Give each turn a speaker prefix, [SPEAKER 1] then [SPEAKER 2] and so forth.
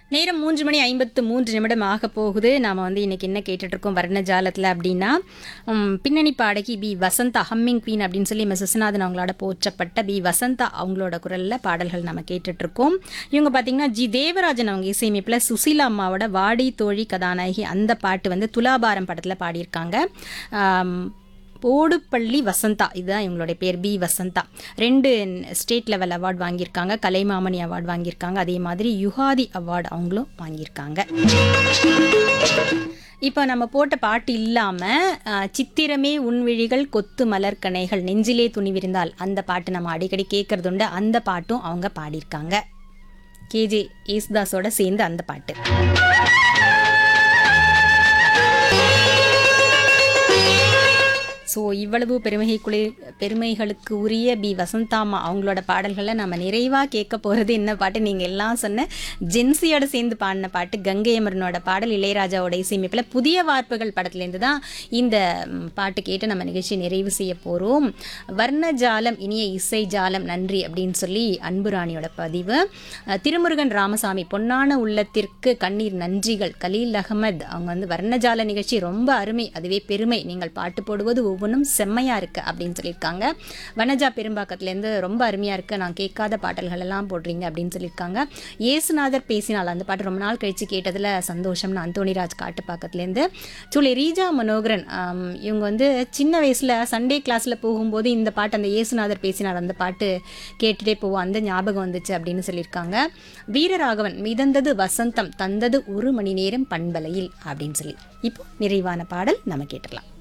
[SPEAKER 1] நேரம் மூன்று மணி ஐம்பத்து மூன்று நிமிடம் ஆக போகுது நாம் வந்து இன்னைக்கு என்ன கேட்டுட்டு இருக்கோம் வர்ணஜாலத்தில் அப்படின்னா உம், பின்னணி பாடகி பி வசந்தா ஹம்மிங் குவீன் அப்படின்னு சொல்லி மிஸ் விஸ்வநாதன் அவங்களோட போற்றப்பட்ட பி வசந்தா அவங்களோட குரலில் பாடல்கள் நம்ம கேட்டுட்டு இருக்கோம் இவங்க பார்த்தீங்கன்னா ஜி தேவராஜன் அவங்க இசையமைப்பில் சுசீலா அம்மாவோட வாடி தோழி கதாநாயகி அந்த பாட்டு வந்து துலாபாரம் படத்தில் பாடியிருக்காங்க ஆம், போடுப்பள்ளி வசந்தா இதுதான் இவங்களுடைய பேர் பி வசந்தா ரெண்டு ஸ்டேட் லெவல் அவார்டு வாங்கியிருக்காங்க கலைமாமணி அவார்டு வாங்கியிருக்காங்க அதே மாதிரி யுகாதி அவார்டு அவங்களும் வாங்கியிருக்காங்க இப்போ நம்ம போட்ட பாட்டு இல்லாமல் சித்திரமே உன்விழிகள் கொத்து மலர்கனைகள் நெஞ்சிலே துணிவிருந்தால் அந்த பாட்டு நம்ம அடிக்கடி கேட்கறது உண்டு அந்த பாட்டும் அவங்க பாடியிருக்காங்க கேஜே யேசுதாஸோட சேர்ந்து அந்த பாட்டு ஸோ இவ்வளவு பெருமைக்குளி பெருமைகளுக்கு உரிய பி வசந்தாமா அவங்களோட பாடல்களை நம்ம நிறைவாக கேட்க போகிறது என்ன பாட்டு நீங்கள் எல்லாம் சொன்ன ஜென்சியோட சேர்ந்து பாடின பாட்டு கங்கை அமரனோட பாடல் இளையராஜாவோட இசையமைப்பில் புதிய வார்ப்புகள் படத்துலேருந்து தான் இந்த ம், பாட்டு கேட்டு நம்ம நிகழ்ச்சி நிறைவு செய்ய போகிறோம் வர்ணஜாலம் இனிய இசை ஜாலம் நன்றி அப்படின்னு சொல்லி அன்புராணியோட பதிவு அஹ், திருமுருகன் ராமசாமி பொன்னான உள்ளத்திற்கு கண்ணீர் நன்றிகள் கலீல் அகமது அவங்க வந்து வர்ணஜால நிகழ்ச்சி ரொம்ப அருமை அதுவே பெருமை நீங்கள் பாட்டு போடுவது ஒவ்வொன்றும் செம்மையா இருக்கு அப்படின்னு சொல்லியிருக்காங்க வனஜா பெரும்பாக்கத்துலேருந்து ரொம்ப அருமையா இருக்கு நான் கேட்காத பாடல்கள் எல்லாம் போடுறீங்க அப்படின்னு சொல்லியிருக்காங்க ஏசுநாதர் பேசினால் அந்த பாட்டு ரொம்ப நாள் கழிச்சு கேட்டதுல சந்தோஷம்னு அந்தோணிராஜ் காட்டுப்பாக்கத்துலேருந்து சொல்லி ரீஜா மனோகரன் ஆம், இவங்க வந்து சின்ன வயசுல சண்டே கிளாஸ்ல போகும்போது இந்த பாட்டு அந்த ஏசுநாதர் பேசினார் அந்த பாட்டு கேட்டுட்டே போவோம் அந்த ஞாபகம் வந்துச்சு அப்படின்னு சொல்லியிருக்காங்க வீரராகவன் மிதந்தது வசந்தம் தந்தது ஒரு மணி நேரம் பண்பலையில் அப்படின்னு சொல்லி இப்போ நிறைவான பாடல் நம்ம கேட்டுடலாம்